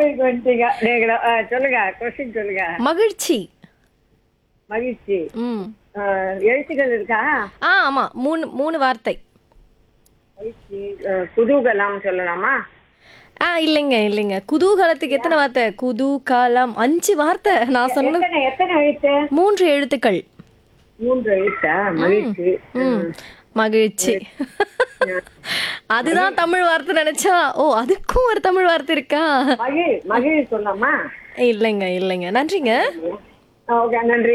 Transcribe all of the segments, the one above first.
Topic வந்துட்டீங்க நீங்க ஆ, சொல்லுங்க கொஸ்டின் சொல்லுங்க மகிழ்ச்சி மகிழ்ச்சி ம் ஆ, எழுத்துக்கள் இருக்கா ஆ ஆமா மூணு மூணு வார்த்தை மகிழ்ச்சி ஆ, குதூகலம் சொல்லலாமா ஆ இல்லைங்க இல்லைங்க குதூகலத்துக்கு எத்தனை வார்த்தை குதூகலம் அஞ்சு வார்த்தை நான் சொன்னது எத்தனை எத்தனை எழுத்து மூன்று எழுத்துக்கள் மூன்று எழுத்தா மகிழ்ச்சி ம் மகிழ்ச்சி அதுதான் தமிழ் வார்த்தை நினைச்சா ஓ அதுக்கும் ஒரு தமிழ் வார்த்தை இருக்கா மகிழ் மகிழ் சொல்லலாமா இல்லைங்க இல்லைங்க நன்றிங்க ஓகே நன்றி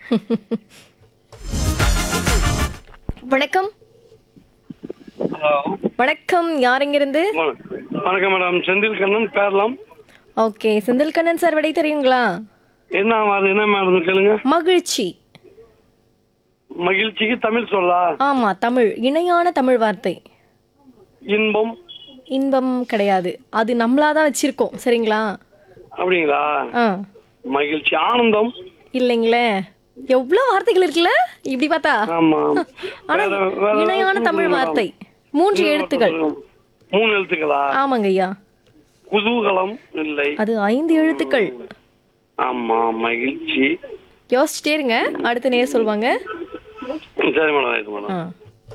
வணக்கம் ஹலோ வணக்கம் யார் இங்கிருந்து வணக்கம் மேடம் செந்தில் கண்ணன் பேரலாம் ஓகே செந்தில் கண்ணன் சார் விடை தெரியுங்களா என்ன அது என்ன மேடம் கேளுங்க மகிழ்ச்சி மகிழ்ச்சிக்கு தமிழ் சொல்லா ஆமா தமிழ் இணையான தமிழ் வார்த்தை இன்பம் இன்பம் கிடையாது அது நம்மளா தான் வச்சிருக்கோம் சரிங்களா அப்படிங்களா ஆ மகிழ்ச்சி ஆனந்தம் இல்லைங்களே எவ்வளவு வார்த்தைகள் இருக்குல்ல இப்படி பார்த்தா ஆமா ஆனா வேற- வேற இணையான ஏதாச்சும் தமிழ் சொல்லுங்க வார்த்தை மேடம். மூன்று எழுத்துக்கள் மூணு எழுத்துக்களா ஆமாங்க ஐயா குதூகலம் இல்லை அது ஐந்து எழுத்துக்கள் ஆமா மகிழ்ச்சி யோசிச்சுட்டே இருங்க அடுத்த நேர் சொல்லுவாங்க சரி மேடம் ரைட் மேடம் ஆ.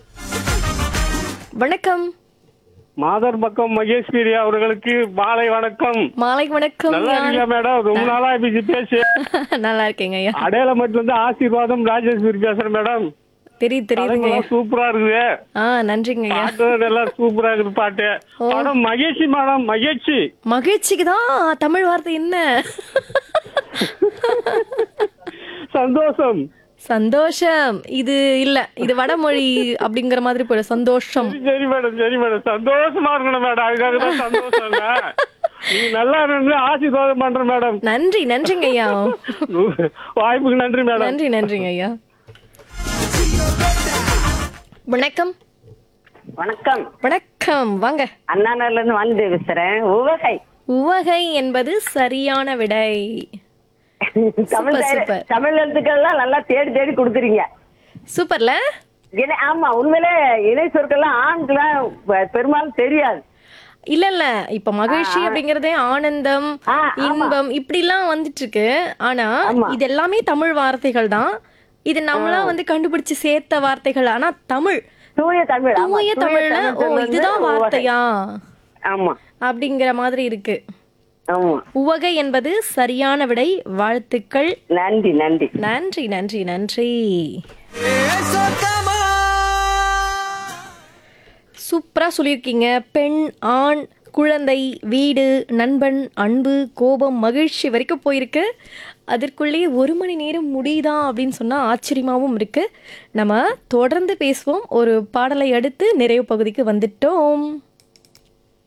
வணக்கம் மாதர் பக்கம் மகேஸ்வரி அவர்களுக்கு மாலை வணக்கம் மாலை வணக்கம் நல்லா யார்? இருக்கீங்களா மேடம் ரொம்ப நாளா பேசி பேசி நல்லா இருக்கேங்க ஐயா அடையாளமட்டில இருந்து ஆசீர்வாதம் ராஜேஸ்வரி பேசுறேன் மேடம் தெரியுது தெரியுதுங்க ஐயா. கதைங்கெல்லாம் சூப்பரா இருக்குது ஆ நன்றிங்க ஐயா பாட்டு எல்லாம் சூப்பரா இருக்குது பாட்டு மேடம் மகிழ்ச்சி மேடம் மகிழ்ச்சி மகிழ்ச்சிக்கு தான் தமிழ் வார்த்தை என்ன சந்தோஷம் சந்தோஷம் இது இல்ல இது வடமொழி அப்படிங்கிற மாதிரி போயிடும் சந்தோஷம் சரி மேடம் சரி மேடம் சந்தோஷமா இருக்கணும் மேடம் அதுக்காக தான் சந்தோஷம் இல்ல நீங்க நல்லா இருந்து ஆசீர்வாதம் பண்றேன் மேடம் நன்றி நன்றிங்க ஐயா வாய்ப்புக்கு நன்றி மேடம் நன்றி நன்றிங்க ஐயா வணக்கம் வணக்கம் வணக்கம் வாங்க அண்ணா நகர்ல இருந்து வந்து பேசுறேன் உவகை உவகை என்பது சரியான விடை தமிழ் சூப்பர், பேரு- சூப்பர். தமிழ் எழுத்துக்கள்லாம் நல்லா தேடி தேடி கொடுக்குறீங்க சூப்பர்ல இணை ஆமா உண்மையிலே இணை சொற்கள்லாம் ஆண்கெல்லாம் பெ- பெரும்பாலும் தெரியாது இல்ல இல்ல இப்ப மகிழ்ச்சி அப்படிங்கறதே ஆனந்தம் ஆ, ஆமா. இன்பம் இப்படிலாம் வந்துட்டு இருக்கு ஆனா இது எல்லாமே தமிழ் வார்த்தைகள் தான் இது நம்மளா வந்து கண்டுபிடிச்சு சேர்த்த வார்த்தைகள் ஆனா தமிழ் தூய தமிழ் ஆமா, தூய தமிழ்ல ஓ தமிழ் வந்து இதுதான் உவகை. வார்த்தையா ஆமா அப்படிங்கிற மாதிரி இருக்கு ஆமா உவகை என்பது சரியான விடை வாழ்த்துக்கள் நன்றி நன்றி நன்றி நன்றி நன்றி சூப்பரா சொல்லியிருக்கீங்க பெண் ஆண் குழந்தை வீடு நண்பன் அன்பு கோபம் மகிழ்ச்சி வரைக்கும் போயிருக்கு அதற்குள்ளேயே ஒரு மணி நேரம் முடியுதா அப்படின்னு சொன்னால் ஆச்சரியமாகவும் இருக்கு நம்ம தொடர்ந்து பேசுவோம் ஒரு பாடலை அடுத்து நிறைவு பகுதிக்கு வந்துட்டோம்